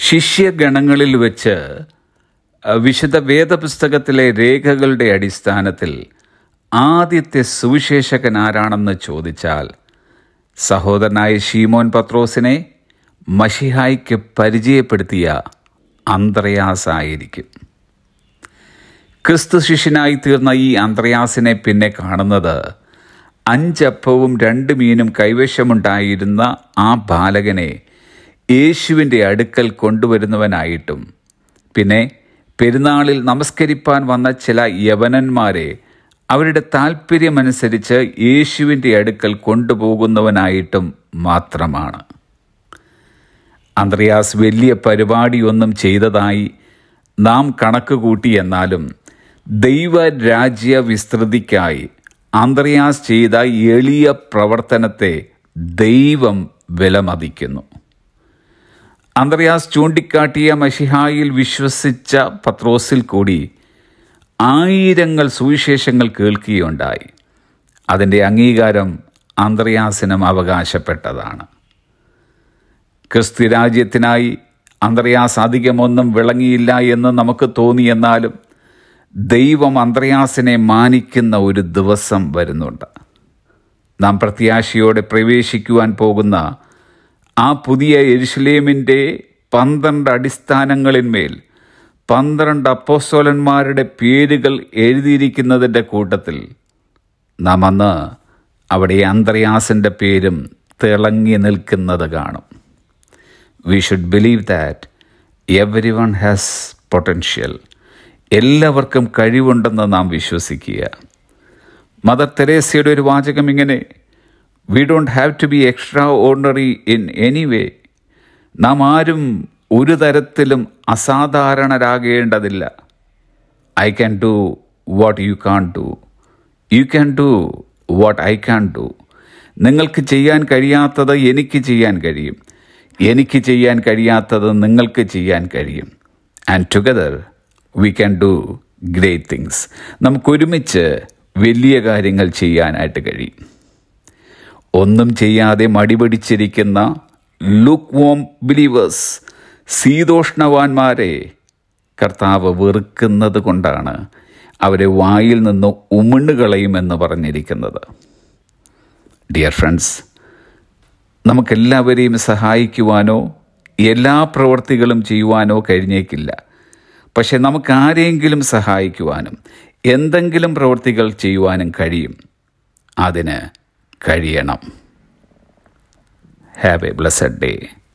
ശിഷ്യഗണങ്ങളിൽ വെച്ച് അഹ്, വിശുദ്ധ വേദപുസ്തകത്തിലെ രേഖകളുടെ അടിസ്ഥാനത്തിൽ ആദ്യത്തെ സുവിശേഷകൻ ആരാണെന്ന് ചോദിച്ചാൽ സഹോദരനായ ഷീമോൻ പത്രോസിനെ മഷിഹായ്ക്ക് പരിചയപ്പെടുത്തിയ അന്ത്രയാസ് ആയിരിക്കും ക്രിസ്തു ശിഷ്യനായി തീർന്ന ഈ അന്ത്രയാസിനെ പിന്നെ കാണുന്നത് അഞ്ചപ്പവും രണ്ട് മീനും കൈവശമുണ്ടായിരുന്ന ആ ബാലകനെ യേശുവിൻ്റെ അടുക്കൽ കൊണ്ടുവരുന്നവനായിട്ടും പിന്നെ പെരുന്നാളിൽ നമസ്കരിപ്പാൻ വന്ന ചില യവനന്മാരെ അവരുടെ താല്പര്യമനുസരിച്ച് യേശുവിൻ്റെ അടുക്കൽ കൊണ്ടുപോകുന്നവനായിട്ടും മാത്രമാണ് അന്ത്രയാസ് വലിയ പരിപാടിയൊന്നും ചെയ്തതായി നാം കണക്ക് കൂട്ടി എന്നാലും ദൈവരാജ്യ വിസ്തൃതിക്കായി അന്ത്രയാസ് ചെയ്ത എളിയ പ്രവർത്തനത്തെ ദൈവം വിലമതിക്കുന്നു അന്ത്രയാസ് ചൂണ്ടിക്കാട്ടിയ മഷിഹായിൽ വിശ്വസിച്ച പത്രോസിൽ കൂടി ആയിരങ്ങൾ സുവിശേഷങ്ങൾ കേൾക്കുകയുണ്ടായി അതിൻ്റെ അംഗീകാരം അന്ത്രയാസിനും അവകാശപ്പെട്ടതാണ് ക്രിസ്തുരാജ്യത്തിനായി അന്ത്രയാസ് അധികമൊന്നും വിളങ്ങിയില്ല എന്ന് നമുക്ക് തോന്നിയെന്നാലും ദൈവം അന്ത്രയാസിനെ മാനിക്കുന്ന ഒരു ദിവസം വരുന്നുണ്ട് നാം പ്രത്യാശയോടെ പ്രവേശിക്കുവാൻ പോകുന്ന ആ പുതിയ എരുഷലേമിൻ്റെ പന്ത്രണ്ട് അടിസ്ഥാനങ്ങളിന്മേൽ പന്ത്രണ്ട് അപ്പോസ്തോലന്മാരുടെ പേരുകൾ എഴുതിയിരിക്കുന്നതിൻ്റെ കൂട്ടത്തിൽ നാം അന്ന് അവിടെ അന്ത്രയാസിൻ്റെ പേരും തിളങ്ങി നിൽക്കുന്നത് കാണും we should believe that everyone has potential എല്ലാവർക്കും കഴിവുണ്ടെന്ന് നാം വിശ്വസിക്കുക മദർ തെരേസയുടെ ഒരു വാചകം ഇങ്ങനെ we don't have to be extraordinary in any way നാം ആരും ഒരു തരത്തിലും അസാധാരണരാകേണ്ടതില്ല I can do what you can't do you can do what I can do നിങ്ങൾക്ക് ചെയ്യാൻ കഴിയാത്തത് എനിക്ക് ചെയ്യാൻ കഴിയും എനിക്ക് ചെയ്യാൻ കഴിയാത്തത് നിങ്ങൾക്ക് ചെയ്യാൻ കഴിയും and together we can do great things നമുക്കൊരുമിച്ച് വലിയ കാര്യങ്ങൾ ചെയ്യാനായിട്ട് കഴിയും ഒന്നും ചെയ്യാതെ മടിപിടിച്ചിരിക്കുന്ന ലുക്ക് വോം ബിലീവേഴ്സ് ശീതോഷ്ണവാന്മാരെ കർത്താവ് വെറുക്കുന്നത് കൊണ്ടാണ് അവരെ വായിൽ നിന്ന് ഉമിണ്ണുകളയുമെന്ന് പറഞ്ഞിരിക്കുന്നത് ഡിയർ ഫ്രണ്ട്സ് നമുക്കെല്ലാവരെയും സഹായിക്കുവാനോ എല്ലാ പ്രവൃത്തികളും ചെയ്യുവാനോ കഴിഞ്ഞേക്കില്ല പക്ഷെ നമുക്ക് ആരെയെങ്കിലും സഹായിക്കുവാനും എന്തെങ്കിലും പ്രവൃത്തികൾ ചെയ്യുവാനും കഴിയും അതിന് കഴിയണം ഹാവ് എ ബ്ലസ്സഡ് ഡേ